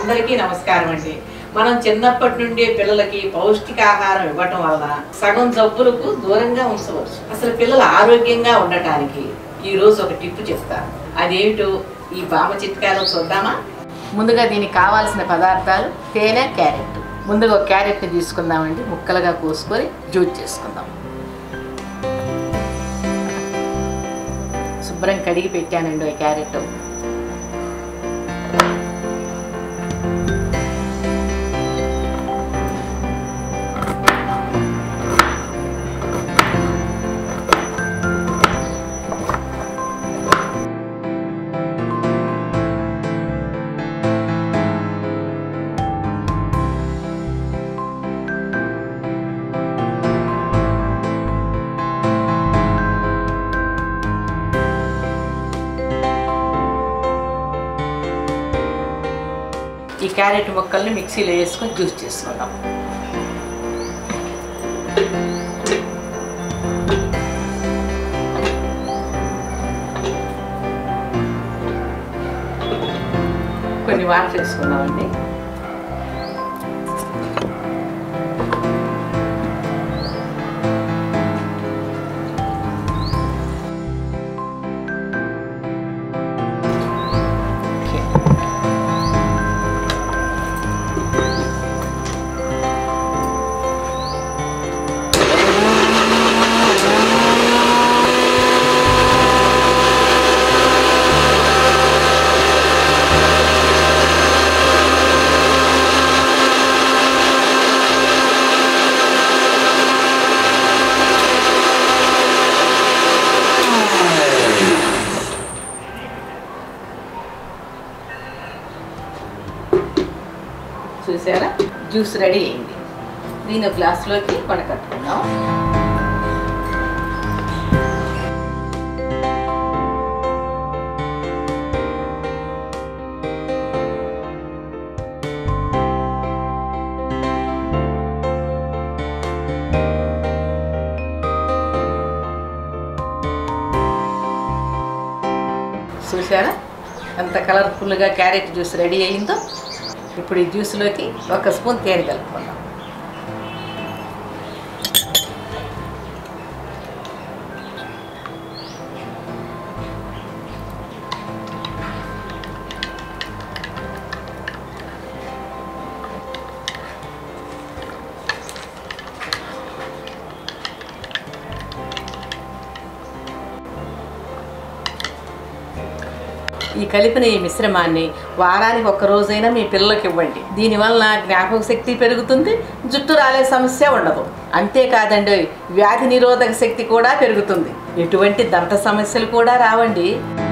అందరికీ నమస్కారం అండి మనం చిన్నప్పటి నుండి పిల్లలకి పౌష్టికాహారం ఇవ్వటం వల్ల సగం జబ్బులకు దూరంగా ఉంచవచ్చు అసలు పిల్లలు ఆరోగ్యంగా ఉండటానికి ఈ రోజు ఒక టిప్ చెప్తాను అదేమిటో ఈ బామ చిట్కాలో చూద్దామా ముందుగా దీనికి కావాల్సిన పదార్థాలు తేనె క్యారెట్ ముందుగా ఒక క్యారెట్ని తీసుకుందామండి ముక్కలుగా కోసుకొని జ్యూస్ చేసుకుందాం శుభ్రం కడిగి పెట్టానండి ఈ క్యారెట్ ఈ క్యారెట్ ముక్కల్ని మిక్సీలో వేసుకొని జ్యూస్ చేసుకుందాం కొన్ని వాటర్ వేసుకుందామండి ఓకే చూసారా జ్యూస్ రెడీ అయింది దీని ఒక గ్లాస్లోకి కొనకట్టుకుందాం చూసారా ఎంత కలర్ఫుల్గా క్యారెట్ జ్యూస్ రెడీ అయిందో ఇప్పుడు ఈ జ్యూస్లోకి ఒక స్పూన్ తేనె కలుపుకుందాం ఈ కలిపిన ఈ మిశ్రమాన్ని వారానికి ఒక్క రోజైనా మీ పిల్లలకి ఇవ్వండి దీనివల్ల జ్ఞాపక శక్తి పెరుగుతుంది జుట్టు రాలే సమస్య ఉండదు అంతేకాదండి వ్యాధి నిరోధక శక్తి కూడా పెరుగుతుంది ఎటువంటి దంత సమస్యలు కూడా రావండి